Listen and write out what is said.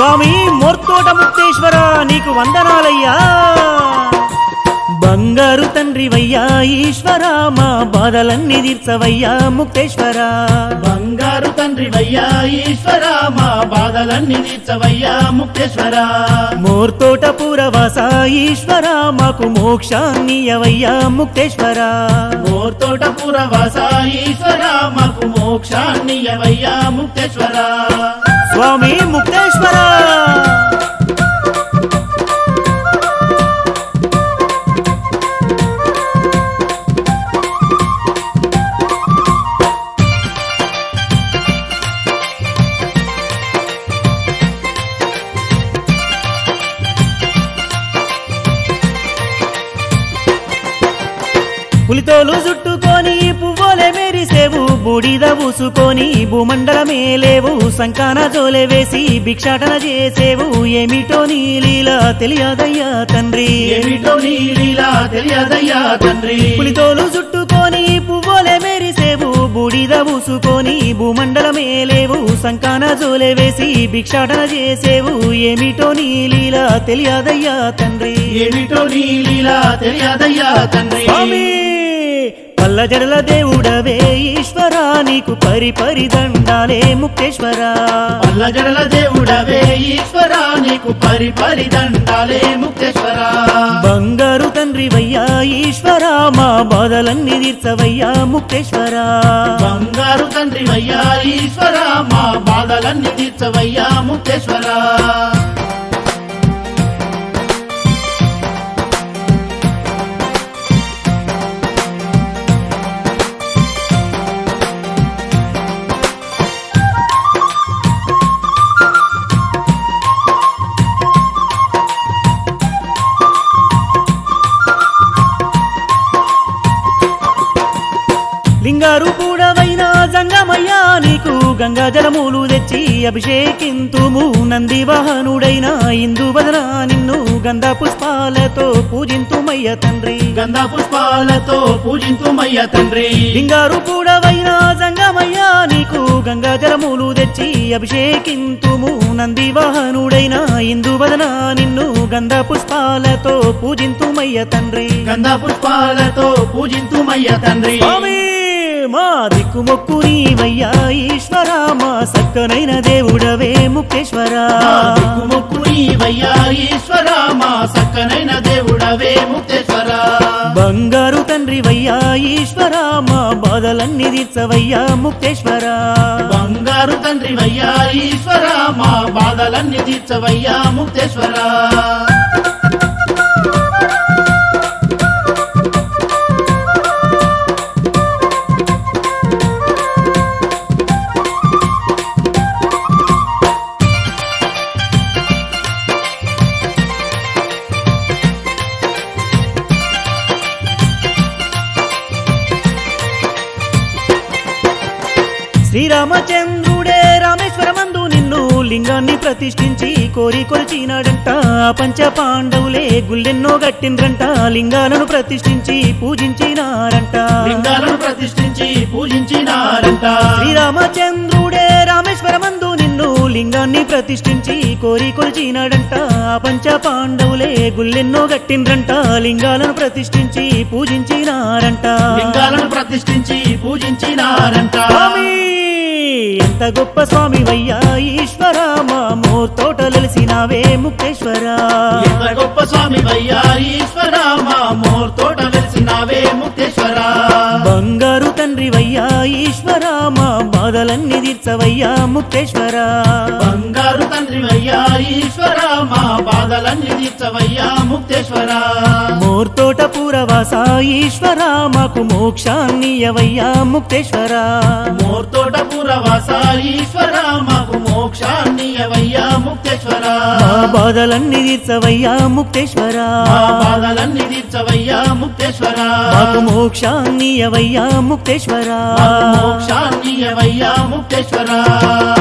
స్వామి మోర్తోట ముక్తేశ్వర నీకు వందనాలయ్యా బంగారు తండ్రివయ్యా ఈశ్వర మా బాధలన్నీ తీర్చవయ్యా ముక్తేశ్వర బంగారు తండ్రి వయ్యా ఈశ్వర మా బాధలన్నీ తీర్చవయ్యా ముక్తేశ్వర మోర్తోట పూరవాస ఈశ్వర మాకు మోక్షాన్నియవయ్యా ముక్తేశ్వర మోర్తోట పురవాస ఈశ్వర మాకు మోక్షాన్ని ఎవయ్యా ముక్తేశ్వర స్వామి ముక్తేశ్వర పులితోలు చుట్టుకొని పువ్వులే మెరిసేవు బూడిద పూసుకొని భూమండలమే లేవు సంకాన జోలే వేసి భిక్షాటన చేసేవు ఏమిటో నీ లీల తెలియదయ్యా తండ్రి ఏమిటో నీ లీలా తెలియదయ్యా తండ్రి పులితోలు చుట్టుకొని పువ్వులే మెరిసేవు బూడిద పూసుకొని భూమండలమే లేవు సంకాన జోలే వేసి భిక్షాటన చేసేవు ఏమిటో నీ లీల తెలియదయ్యా తండ్రి ఏమిటో నీ లీలా తెలియదయ్యా తండ్రి స్వామి పల్ల జడల దేవుడవే ఈశ్వర నీకు పరి పరి దండాలే ముక్తేశ్వర పల్ల జడల దేవుడవే ఈశ్వర నీకు పరి పరి దండాలే ముక్తేశ్వర బంగారు తండ్రివయ్యా ఈశ్వర మా బాధలన్నీ తీర్చవయ్యా ముక్తేశ్వర బంగారు తండ్రి వయ్యా ఈశ్వర మా బాధలన్నీ తీర్చవయ్యా ముక్తేశ్వర లింగారు కూడవైన జంగమయ్యా నీకు గంగా జలములు తెచ్చి అభిషేకింతుము నంది వాహనుడైన ఇందు వదన నిన్ను గంధ పుష్పాలతో పూజింతుమయ్య తండ్రి గంధ పుష్పాలతో పూజింతుమయ్య తండ్రి లింగారు కూడవైన జంగమయ్యా నీకు గంగా జలములు తెచ్చి అభిషేకింతుము నంది వాహనుడైన ఇందు వదన నిన్ను గంధ పుష్పాలతో పూజింతుమయ్య తండ్రి గంధ పుష్పాలతో పూజింతుమయ్య తండ్రి స్వామి మా దిక్కు మొక్కు నీవయ్యా ఈశ్వర మా సక్కనైన దేవుడవే ముక్తేశ్వర మా దిక్కుమొక్కు నీవయ్యా ఈశ్వర మా సక్కనైన దేవుడవే ముక్తేశ్వర బంగారు తండ్రివయ్యా ఈశ్వర మా బాధలన్నీ తీర్చవయ్యా ముక్తేశ్వర బంగారు తండ్రి వయ్యా ఈశ్వర మా బాధలన్నీ తీర్చవయ్యా ముక్తేశ్వర శ్రీరామచంద్రుడే రామేశ్వరమందు నిన్ను లింగాన్ని ప్రతిష్ఠించి కోరి కొలిచినాడంట పంచ పాండవులే గుళ్ళెన్నో గట్టిండ్రంట లింగాలను ప్రతిష్ఠించి పూజించినారంట లింగాలను ప్రతిష్ఠించి పూజించినారంట శ్రీరామచంద్రుడే రామేశ్వరమందు నిన్ను లింగాన్ని ప్రతిష్ఠించి కోరి కొలిచినాడంట పంచ పాండవులే గుళ్ళెన్నో గట్టిండ్రంట లింగాలను ప్రతిష్ఠించి పూజించినారంట లింగాలను ప్రతిష్ఠించి పూజించినారంట స్వామి ఎంత గొప్ప స్వామి వయ్యా ఈశ్వర మా మోర్తోటలెలిసినావే ముక్తేశ్వర ఎంత గొప్ప స్వామి వయ్యా ఈశ్వర మా మోర్ తోట వెలిసినావే ముక్తేశ్వర బంగారు తండ్రి వయ్యా ఈశ్వర మా బాధలన్నీ తీర్చవయ్యా ముక్తేశ్వర బంగారు తండ్రి వయ్యా ఈశ్వర మా బాధలన్నీ తీర్చవయ్యా ముక్తేశ్వర మోర్తోట పూరవాస ఈశ్వర మాకు మోక్షాన్ని అవయ్యా ముక్తేశ్వర మోర్ తోట పురవాస ఈశ్వర మాకు మోక్షాన్ని అవయ్యా ముక్తేశ్వర మా బాధలన్నీ తీర్చవయ్యా ముక్తేశ్వర మా బాధలన్నీ తీర్చవయ్యా ముక్తేశ్వర మాకు మోక్షాన్ని అవయ్యా ముక్తేశ్వర మాకు మోక్షాన్ని అవయ్యా ముక్తేశ్వర